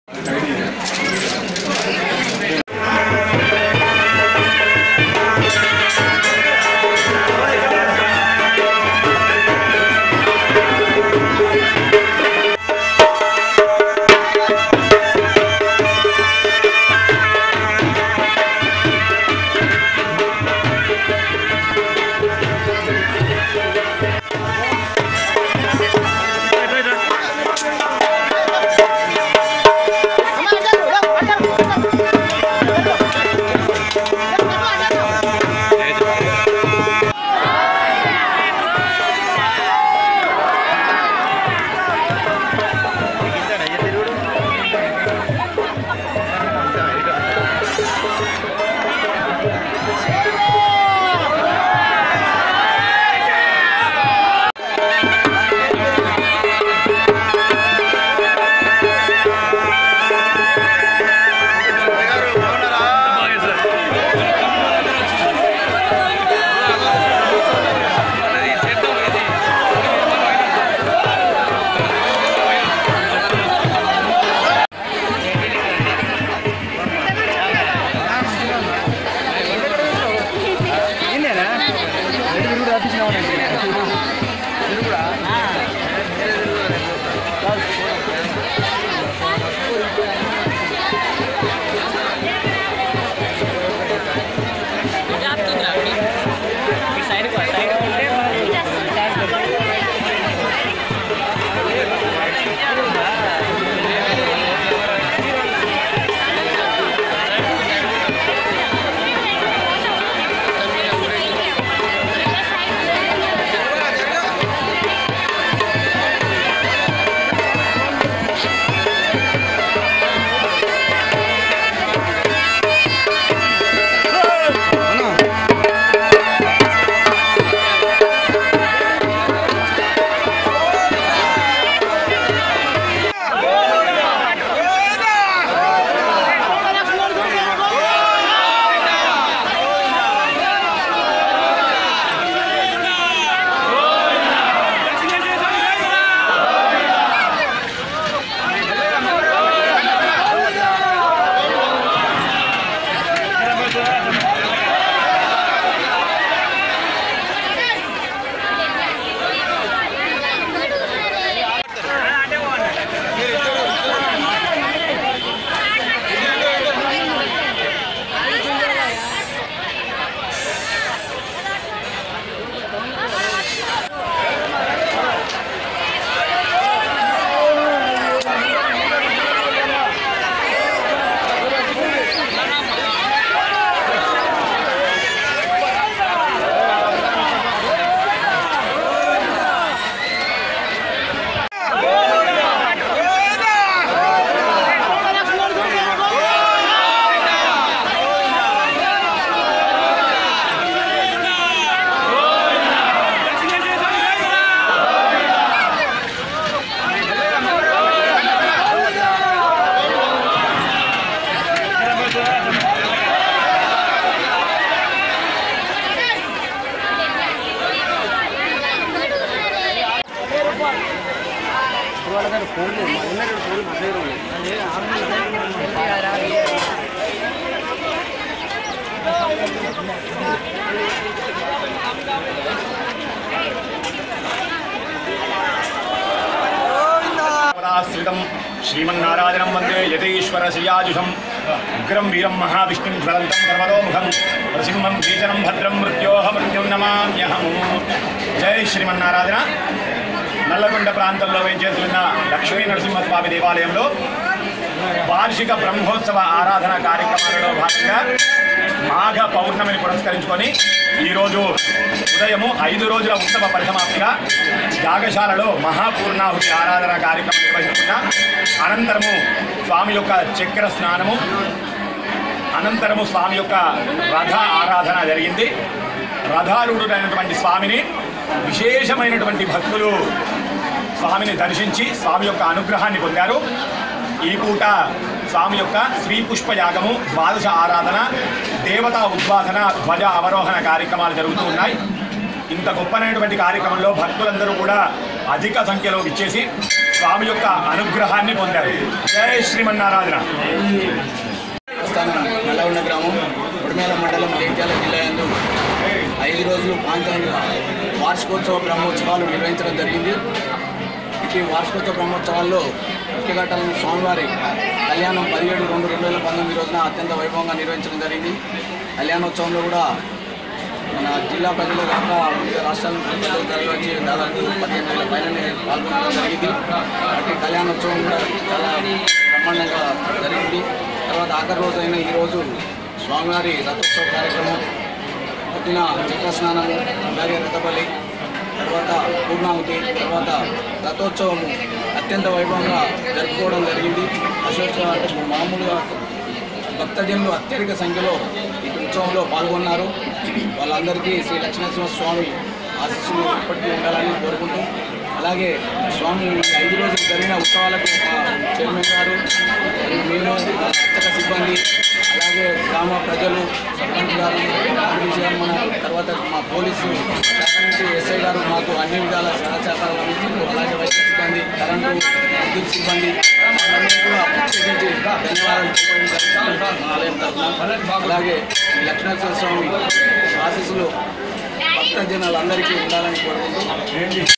పరాశ్రితం శ్రీమన్నారాయణం వందే యతీశ్వర శ్రియాజుషం ఉగ్రం వీరం మహావిష్ణుం జ్వలంతం సర్వతోముఖం నృసింహం భీషణం భద్రం మృత్యోహ మృత్యుం నమామ్యహం జై శ్రీమన్నారాయణ నల్లగొండ ప్రాంతంలో వేంచేస్తున్న లక్ష్మీ నరసింహస్వామి దేవాలయంలో వార్షిక బ్రహ్మోత్సవ ఆరాధన కార్యక్రమాలలో భాగంగా మాఘ పౌర్ణమిని పురస్కరించుకొని ఈరోజు ఉదయము ఐదు రోజుల ఉత్సవ పరిసమాప్తిగా యాగశాలలో మహాపూర్ణాహుతి ఆరాధన కార్యక్రమం నిర్వహిస్తున్న అనంతరము స్వామి యొక్క చక్ర స్నానము అనంతరము స్వామి యొక్క రథ ఆరాధన జరిగింది రథారూఢుడైనటువంటి స్వామిని విశేషమైనటువంటి భక్తులు స్వామిని దర్శించి స్వామి యొక్క అనుగ్రహాన్ని పొందారు ఈ పూట స్వామి యొక్క శ్రీ పుష్ప యాగము ద్వాదశ ఆరాధన దేవతా ఉద్వాసన ధ్వజ అవరోహణ కార్యక్రమాలు జరుగుతూ ఉన్నాయి ఇంత గొప్పనైనటువంటి కార్యక్రమంలో భక్తులందరూ కూడా అధిక సంఖ్యలో ఇచ్చేసి స్వామి యొక్క అనుగ్రహాన్ని పొందారు జై శ్రీమన్నారాయణ స్థానం నల్లగొండ గ్రామం ఉడిమేల మండలం జగిత్యాల జిల్లా యందు ఐదు రోజులు పాంచాంగ వార్షికోత్సవ బ్రహ్మోత్సవాలు నిర్వహించడం జరిగింది ఈ వార్షికోత్సవ బ్రహ్మోత్సవాల్లో ముఖ్యఘట్టాలను స్వామివారి కళ్యాణం పదిహేడు రెండు రెండు వేల పంతొమ్మిది రోజున అత్యంత వైభవంగా నిర్వహించడం జరిగింది కళ్యాణోత్సవంలో కూడా మన జిల్లా ప్రజలు కాక వివిధ రాష్ట్రాల నుంచి ప్రజలు తరలి వచ్చి దాదాపు పదిహేను వేల పైననే పాల్గొనడం జరిగింది కాబట్టి కళ్యాణోత్సవం కూడా చాలా బ్రహ్మాండంగా జరిగింది తర్వాత ఆఖరి రోజు అయిన ఈరోజు స్వామివారి రథోత్సవ కార్యక్రమం పొద్దున చక్ర స్నానము అలాగే రథబలి తర్వాత పూర్ణాహుతి తర్వాత రథోత్సవము అత్యంత వైభవంగా జరుపుకోవడం జరిగింది అశోత్సవం అంటే మామూలుగా భక్తజనులు అత్యధిక సంఖ్యలో ఈ ఉత్సవంలో పాల్గొన్నారు వాళ్ళందరికీ శ్రీ లక్ష్మీనరసింహ స్వామి ఆశీస్సులు ఇప్పటికీ ఉండాలని కోరుకుంటూ అలాగే స్వామి ఈ ఐదు రోజులు జరిగిన ఉత్సవాలకు మా చైర్మన్ గారు మరియు మేము మా అర్చక సిబ్బంది అలాగే గ్రామ ప్రజలు సర్పంచ్ గారు ఎంపీడీసీ గారు మన తర్వాత మా పోలీసు శాఖ నుంచి ఎస్ఐ గారు మాకు అన్ని విధాల సహకారాలు అందించారు అలాగే వైద్య సిబ్బంది కరెంటు విద్యుత్ సిబ్బంది అందరికీ కూడా ప్రత్యేకించి ధన్యవాదాలు చెప్పడం జరుగుతుంది మా ఆలయం తరఫున అలాగే ఈ లక్ష్మీనరసింహ స్వామి ఆశీస్సులు భక్తజనాలందరికీ ఉండాలని కోరుకుంటూ